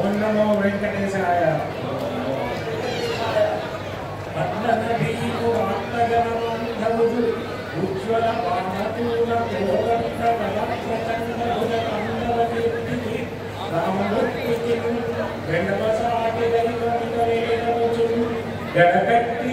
ఓం నమో వెంకటేశాయ పద్మనదీపు ఆత్మజనమంధవుడు ఉజ్వల పానపూల కోదండ బలప్రచండ భుజ కండల కీర్తికి రామమూర్తికి రెండవసాటి దైవమితరేదముచు గడగట్టి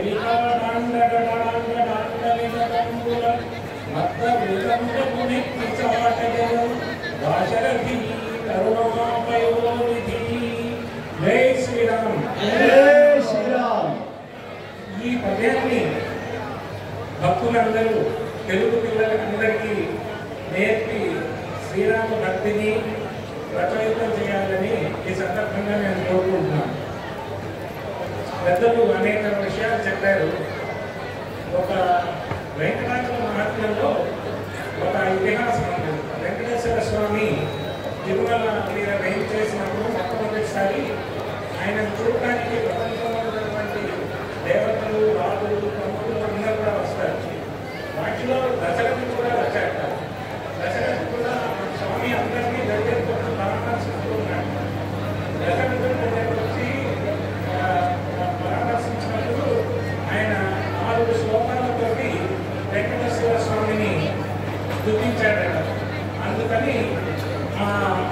భేరికాడాండగడాంగడాండలినకంబుల మత్త వేదంబమునెక్కి చాటగను దాశరథి కరుణమాపయోనిధి జై శ్రీరామ్ జై శ్రీరామ్ ఈ పద్యాన్ని భక్తులందరూ తెలుగు పిల్లలందరికీ నేర్పి శ్రీరామ భక్తిని ప్రచలితం చేయాలని ఈ సందర్భంగా నేను కోరుకుంటున్నాను పెద్దలు అనేక విషయాలు చెప్పారు ఒక వెంకటాచల మహాత్మ్యంలో ఒక ఇతిహాసం ఉంది వెంకటేశ్వర స్వామి తిరుమల మీద వెయిట్ చేసినప్పుడు మొట్టమొదటిసారి ఆయన చూడటానికి ప్రపంచంలో ఉన్నటువంటి దేవతలు రాజులు ప్రముఖులు అందరూ కూడా వస్తారు వాటిలో దశరథి కూడా వచ్చాట దశరథి కూడా స్వామి అందరినీ దగ్గరకు పరామర్శిస్తున్నాడు దశరథుడు దగ్గరకు వచ్చి ఆ, పరామర్శించినప్పుడు ఆయన నాలుగు శ్లోకాలతోటి వెంకటేశ్వర స్వామిని స్థుతించాడట అందుకని ఆ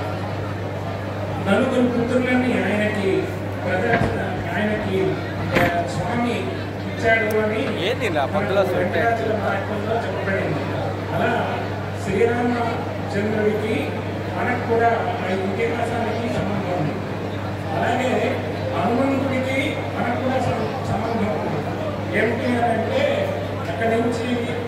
నలుగురు పుత్రులని ఆయనకి ప్రదర్శన ఆయనకి ఆ, స్వామి ఇచ్చాడు అని ఏంది ఇలా మధ్యలో మనకు స్వెట్ వెంకటాచల మహాత్మ్యంలో చెప్పబడింది అలా శ్రీరామచంద్రుడికి మనకు కూడా ఆ ఇతిహాసానికి సంబంధం ఉంది అలాగే హనుమంతుడికి మనకు కూడా సం- సంబంధం ఉంది ఏమిటి అని అంటే అక్కడి నుంచి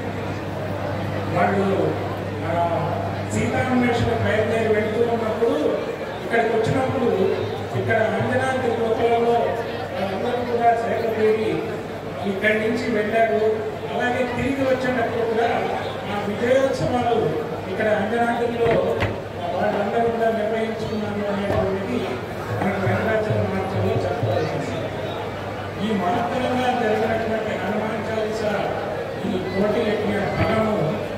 వాళ్ళు ఆ, సీతాన్వేషణ బయలుదేరి వెళ్తూ ఉన్నప్పుడు ఇక్కడికి వచ్చినప్పుడు ఇక్కడ అంజనాద్రి లోపలలో వాళ్ళందరూ కూడా సేకతీరి ఇక్కడి నుంచి వెళ్ళారు అలాగే తిరిగి వచ్చేటప్పుడు కూడా ఆ విజయోత్సవాలు ఇక్కడ అంజనాద్రిలో వాళ్ళందరూ కూడా నిర్వహించుకున్నారు అనేటువంటిది మనకు వెంకటాచల మార్గంలో చెప్పవలసింది ఈ మహత్తరంగా జరిగినటువంటి హనుమాన్ చాలీస ఈ కోటి యజ్ఞ ఫలము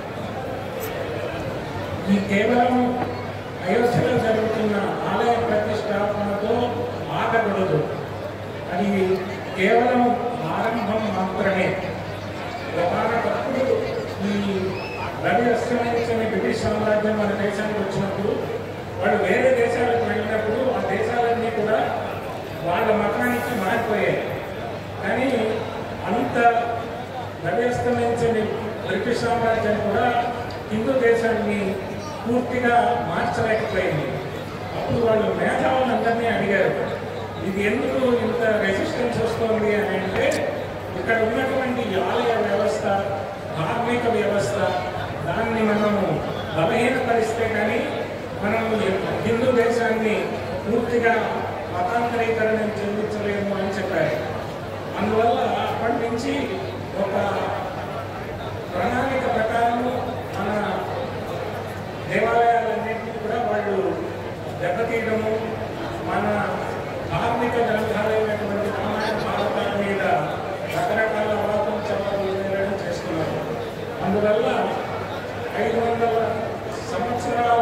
ఈ కేవలం అయోధ్యలో జరుగుతున్న ఆలయ ప్రతిష్టాపనతో ఆగకూడదు అది కేవలం ఆరంభం మాత్రమే ఒకనొకప్పుడు ఈ రవి అస్తమించిన బ్రిటిష్ సామ్రాజ్యం మన దేశానికి వచ్చినప్పుడు వాళ్ళు వేరే దేశాలకు వెళ్ళినప్పుడు ఆ దేశాలన్నీ కూడా వాళ్ళ మతానికి మారిపోయాయి కానీ అంత రవి అస్తమించని బ్రిటిష్ సామ్రాజ్యం కూడా హిందూ దేశాన్ని పూర్తిగా మార్చలేకపోయింది అప్పుడు వాళ్ళు మేధావులందరినీ అడిగారు ఇది ఎందుకు ఇంత రెసిస్టెన్స్ వస్తుంది అని అంటే ఇక్కడ ఉన్నటువంటి ఈ ఆలయ వ్యవస్థ ధార్మిక వ్యవస్థ దాన్ని మనము బలహీనపరిస్తే కానీ మనం హిందూ దేశాన్ని పూర్తిగా మతాంతరీకరణ చెందించలేము అని చెప్పారు అందువల్ల అప్పటి నుంచి ఒక ప్రణాళిక ప్రకారము మన దేవాలయాలన్నింటినీ కూడా వాళ్ళు దెబ్బతీయడము మన ధార్మిక గ్రంథాలైనటువంటి రామాయణ భారతాల మీద రకరకాల అవాతం చవాలు వేయడం చేస్తున్నారు అందువల్ల ఐదు వందల సంవత్సరాల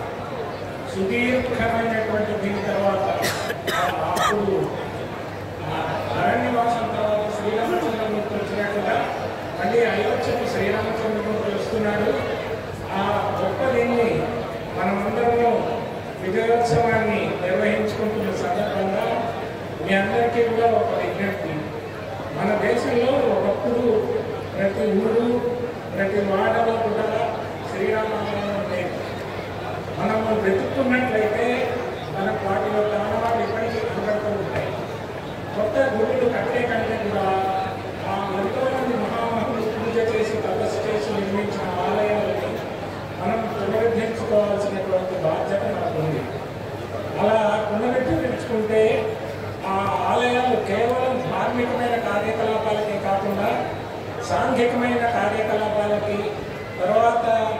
సుదీర్ఘమైనటువంటి దీని తర్వాత ఆ- అప్పుడు ఆ అరణ్యవాసం తర్వాత శ్రీరామచంద్రమూర్తి వచ్చినట్టుగా మళ్ళీ అయోధ్యకు శ్రీరామచంద్రమూర్తి వస్తున్నాడు ఆ గొప్ప దీన్ని మనమందరము విజయోత్సవాన్ని నిర్వహించుకుంటున్న సందర్భంగా మీ అందరికీ కూడా ఒక విజ్ఞప్తి మన దేశంలో ఒకప్పుడు ప్రతి ఊరు ప్రతి వాడలో కూడా శ్రీరామాలయం ఉండేది మనము వెతుక్కున్నట్లయితే మనకు వాటి యొక్క ఆనవాళ్ళు ఇప్పటికీ కనబడుతూ ఉంటాయి కొత్త గుడులు కట్టే కంటే కూడా ఆ ఎంతో మంది మహామహులు పూజ చేసి తపస్సు చేసి నిర్మించిన ఆలయాలని మనం పునరుద్ధరించుకోవాల్సినటువంటి బాధ్యత మనకు ఉంది అలా పునరుద్ధరించుకుంటే ఆ ఆలయాలు కేవలం ధార్మికమైన కార్యకలాపాలకే కాకుండా సాంఘికమైన కార్యకలాపాలకి తర్వాత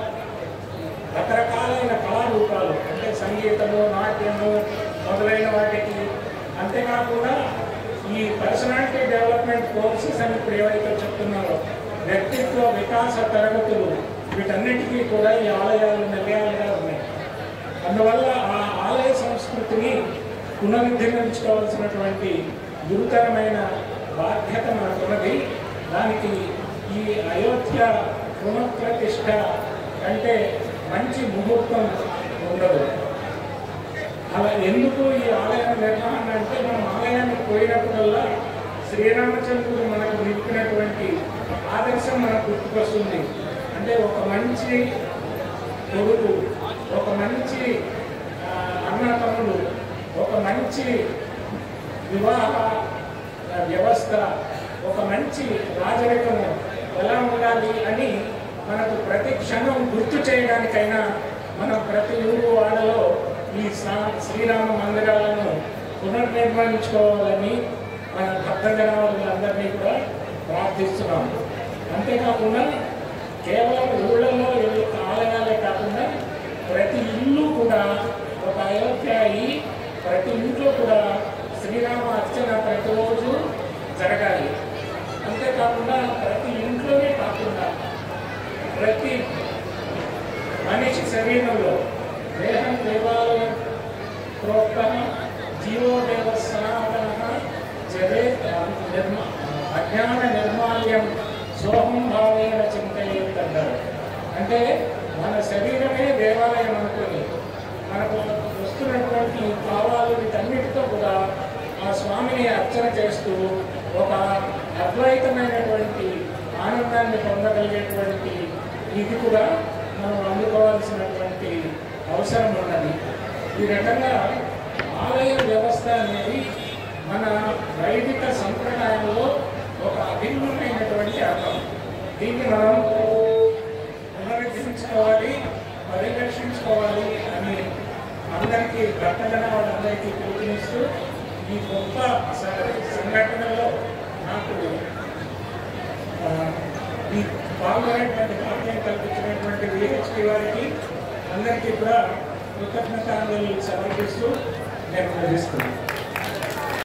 రకరకాలైన కళారూపాలు అంటే సంగీతము నాట్యము మొదలైన వాటికి అంతేకాకుండా ఈ పర్సనాలిటీ డెవలప్మెంట్ కోర్సెస్ అని ఇప్పుడు ఏవైతే చెప్తున్నారో వ్యక్తిత్వ వికాస తరగతులు వీటన్నిటికీ కూడా ఈ ఆలయాలు నిలయాలుగా ఉన్నాయి అందువల్ల ఆ ఆలయ సంస్కృతిని పునరుద్ధరించుకోవాల్సినటువంటి గురుతరమైన బాధ్యత మనకున్నది దానికి ఈ అయోధ్య పునఃప్రతిష్ఠ అంటే మంచి ముహూర్తం ఉండదు అలా ఎందుకు ఈ ఆలయం నిర్మాణం అంటే మనం ఆలయానికి పోయినప్పుడల్లా శ్రీరామచంద్రుడు మనకు నిలిపినటువంటి ఆదర్శం మనకు గుర్తుకొస్తుంది అంటే ఒక మంచి కొడుకు ఒక మంచి ఆ, అన్నతమ్ముడు ఒక మంచి వివాహ ఆ, వ్యవస్థ ఒక మంచి రాజరికము ఎలా ఉండాలి అని మనకు ప్రతి క్షణం గుర్తు చేయడానికైనా మనం ప్రతి ఊరు వాడలో ఈ సా- శ్రీరామ మందిరాలను పునర్నిర్మించుకోవాలని మన భక్తజనాలందరినీ కూడా ప్రార్థిస్తున్నాం అంతేకాకుండా కేవలం ఊళ్ళలో ఈ ఆలయాలే కాకుండా ప్రతి ఇల్లు కూడా ఒక అయోధ్య అయి ప్రతి ఇంట్లో కూడా శ్రీరామ అర్చన ప్రతిరోజు జరగాలి అంతేకాకుండా ప్రతి ఇంట్లోనే కాకుండా ప్రతి మనిషి శరీరంలో దేహం దేవాలయం ప్రోక్త జీవోదేవ సనాతన జరే నిర్మ అజ్ఞాన నిర్మాల్యం సోహం భావేన చింతయ్యేది అంటారు అంటే మన శరీరమే దేవాలయం అనుకుని మనకు వస్తున్నటువంటి భావాలు వీటన్నిటితో కూడా ఆ స్వామిని అర్చన చేస్తూ ఒక అద్వైతమైనటువంటి ఆనందాన్ని పొందగలిగేటువంటి ఇది కూడా మనం అందుకోవాల్సినటువంటి అవసరం ఉన్నది ఈ రకంగా ఆలయ వ్యవస్థ అనేది మన వైదిక సంప్రదాయంలో ఒక అభిన్నమైనటువంటి అర్థం దీన్ని మనం పునరుద్ధరించుకోవాలి పరిరక్షించుకోవాలి అని అందరికీ భక్తజన వాళ్ళందరికీ పిలుపునిస్తూ ఈ గొప్ప స- సంఘటనలో నాకు ఆ, ఈ పాల్గొనేటువంటి భాగ్యం కల్పించినటువంటి విహెచ్పి వారికి అందరికీ కూడా కృతజ్ఞతాంజలి సమర్పిస్తూ నేను ముగిస్తున్నాను